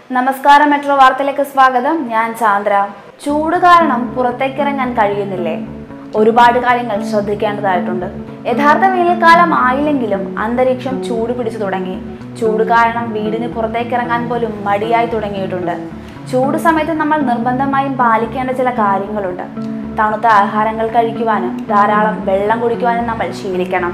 നമസ്കാരം മെട്രോ വാർത്തയിലേക്ക് സ്വാഗതം ഞാൻ ചാന്ദ്ര ചൂട് കാരണം പുറത്തേക്കിറങ്ങാൻ കഴിയുന്നില്ലേ ഒരുപാട് കാര്യങ്ങൾ ശ്രദ്ധിക്കേണ്ടതായിട്ടുണ്ട് യഥാർത്ഥ വേനൽക്കാലം ആയില്ലെങ്കിലും അന്തരീക്ഷം ചൂട് പിടിച്ചു തുടങ്ങി ചൂട് കാരണം വീടിന് പുറത്തേക്കിറങ്ങാൻ പോലും മടിയായി തുടങ്ങിയിട്ടുണ്ട് ചൂട് സമയത്ത് നമ്മൾ നിർബന്ധമായും പാലിക്കേണ്ട ചില കാര്യങ്ങളുണ്ട് തണുത്ത ആഹാരങ്ങൾ കഴിക്കുവാനും ധാരാളം വെള്ളം കുടിക്കുവാനും നമ്മൾ ശീലിക്കണം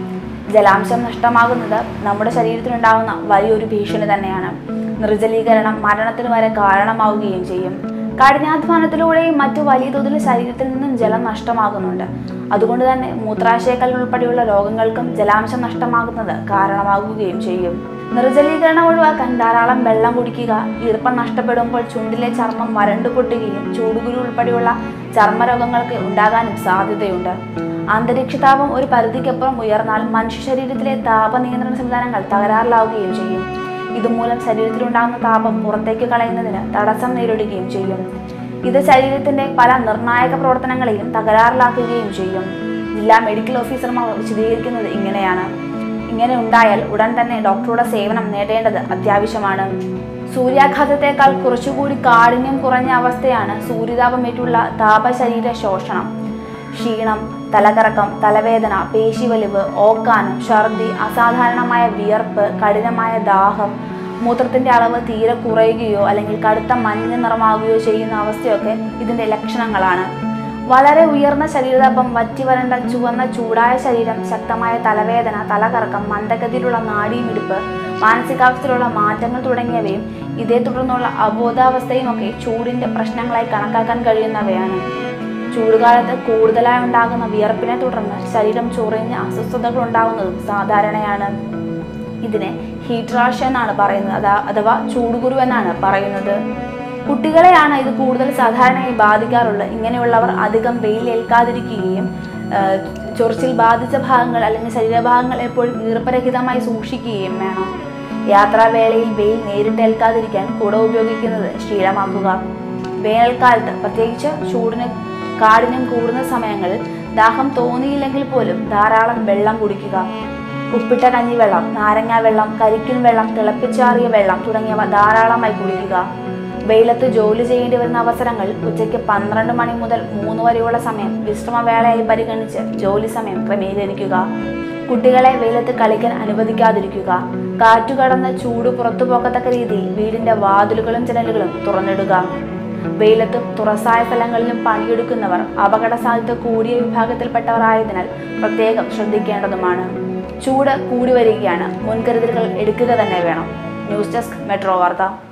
ജലാംശം നഷ്ടമാകുന്നത് നമ്മുടെ ശരീരത്തിനുണ്ടാകുന്ന വലിയൊരു ഭീഷണി തന്നെയാണ് നിർജ്ജലീകരണം മരണത്തിന് വരെ കാരണമാവുകയും ചെയ്യും കഠിനാധ്വാനത്തിലൂടെയും മറ്റു വലിയ തോതിൽ ശരീരത്തിൽ നിന്നും ജലം നഷ്ടമാകുന്നുണ്ട് അതുകൊണ്ട് തന്നെ മൂത്രാശയക്കൽ ഉൾപ്പെടെയുള്ള രോഗങ്ങൾക്കും ജലാംശം നഷ്ടമാകുന്നത് കാരണമാകുകയും ചെയ്യും നിർജ്ജലീകരണം ഒഴിവാക്കാൻ ധാരാളം വെള്ളം കുടിക്കുക ഈർപ്പം നഷ്ടപ്പെടുമ്പോൾ ചുണ്ടിലെ ചർമ്മം വരണ്ടു പൊട്ടുകയും ചൂടുകുരു ഉൾപ്പെടെയുള്ള ചർമ്മരോഗങ്ങൾക്ക് ഉണ്ടാകാനും സാധ്യതയുണ്ട് അന്തരീക്ഷ താപം ഒരു പരിധിക്കപ്പുറം ഉയർന്നാൽ മനുഷ്യ ശരീരത്തിലെ താപ നിയന്ത്രണ സംവിധാനങ്ങൾ തകരാറിലാവുകയും ചെയ്യും ഇതുമൂലം ശരീരത്തിലുണ്ടാകുന്ന താപം പുറത്തേക്ക് കളയുന്നതിന് തടസ്സം നേരിടുകയും ചെയ്യും ഇത് ശരീരത്തിന്റെ പല നിർണായക പ്രവർത്തനങ്ങളെയും തകരാറിലാക്കുകയും ചെയ്യും ജില്ലാ മെഡിക്കൽ ഓഫീസർമാർ വിശദീകരിക്കുന്നത് ഇങ്ങനെയാണ് ഇങ്ങനെ ഉണ്ടായാൽ ഉടൻ തന്നെ ഡോക്ടറുടെ സേവനം നേടേണ്ടത് അത്യാവശ്യമാണ് സൂര്യാഘാതത്തെക്കാൾ കുറച്ചുകൂടി കാഠിന്യം കുറഞ്ഞ അവസ്ഥയാണ് സൂര്യതാപമേറ്റുള്ള താപശരീര ശോഷണം ക്ഷീണം തലകറക്കം തലവേദന പേശിവലിവ് ഓക്കാനം ഛർദി അസാധാരണമായ വിയർപ്പ് കഠിനമായ ദാഹം മൂത്രത്തിന്റെ അളവ് തീരെ കുറയുകയോ അല്ലെങ്കിൽ കടുത്ത മഞ്ഞ നിറമാവുകയോ ചെയ്യുന്ന അവസ്ഥയൊക്കെ ഇതിന്റെ ലക്ഷണങ്ങളാണ് വളരെ ഉയർന്ന ശരീരതാപം വറ്റി വരണ്ട ചുവന്ന ചൂടായ ശരീരം ശക്തമായ തലവേദന തലകറക്കം മന്ദഗതിയിലുള്ള നാഡീമിടിപ്പ് മാനസികാവസ്ഥയിലുള്ള മാറ്റങ്ങൾ തുടങ്ങിയവയും ഇതേ തുടർന്നുള്ള അബോധാവസ്ഥയും ഒക്കെ ചൂടിന്റെ പ്രശ്നങ്ങളായി കണക്കാക്കാൻ കഴിയുന്നവയാണ് ചൂടുകാലത്ത് കൂടുതലായി ഉണ്ടാകുന്ന വിയർപ്പിനെ തുടർന്ന് ശരീരം ചൊറിഞ്ഞ് അസ്വസ്ഥതകൾ ഉണ്ടാകുന്നതും സാധാരണയാണ് ഇതിനെ ഹീറ്റ് റാഷ് എന്നാണ് പറയുന്നത് അതാ- അഥവാ ചൂടുകുരു എന്നാണ് പറയുന്നത് കുട്ടികളെയാണ് ഇത് കൂടുതൽ സാധാരണയായി ബാധിക്കാറുള്ളത് ഇങ്ങനെയുള്ളവർ അധികം വെയിൽ ഏൽക്കാതിരിക്കുകയും ആ, ചൊറിച്ചിൽ ബാധിച്ച ഭാഗങ്ങൾ അല്ലെങ്കിൽ ശരീരഭാഗങ്ങൾ എപ്പോഴും ഈർപ്പരഹിതമായി സൂക്ഷിക്കുകയും വേണം യാത്രാവേളയിൽ വെയിൽ നേരിട്ടേൽക്കാതിരിക്കാൻ കുട ഉപയോഗിക്കുന്നത് ശീലമാക്കുക വേനൽക്കാലത്ത് പ്രത്യേകിച്ച് ചൂടിന് കാഠിന്യം കൂടുന്ന സമയങ്ങളിൽ ദാഹം തോന്നിയില്ലെങ്കിൽ പോലും ധാരാളം വെള്ളം കുടിക്കുക ഉപ്പിട്ട കഞ്ഞിവെള്ളം നാരങ്ങാ വെള്ളം കരിക്കിൻ വെള്ളം തിളപ്പിച്ചാറിയ വെള്ളം തുടങ്ങിയവ ധാരാളമായി കുടിക്കുക വെയിലത്ത് ജോലി ചെയ്യേണ്ടി വരുന്ന അവസരങ്ങൾ ഉച്ചയ്ക്ക് പന്ത്രണ്ട് മണി മുതൽ മൂന്ന് വരെയുള്ള സമയം വിശ്രമവേളയായി പരിഗണിച്ച് ജോലി സമയം ക്രമീകരിക്കുക കുട്ടികളെ വെയിലത്ത് കളിക്കാൻ അനുവദിക്കാതിരിക്കുക കാറ്റു കടന്ന് ചൂട് പുറത്തു പോകത്തക്ക രീതിയിൽ വീടിന്റെ വാതിലുകളും ജനലുകളും തുറന്നിടുക വെയിലത്തും തുറസായ സ്ഥലങ്ങളിലും പണിയെടുക്കുന്നവർ അപകട സാധ്യത കൂടിയ വിഭാഗത്തിൽപ്പെട്ടവർ ആയതിനാൽ പ്രത്യേകം ശ്രദ്ധിക്കേണ്ടതുമാണ് ചൂട് കൂടി വരികയാണ് മുൻകരുതലുകൾ എടുക്കുക തന്നെ വേണം ന്യൂസ് ഡെസ്ക് മെട്രോ വാർത്ത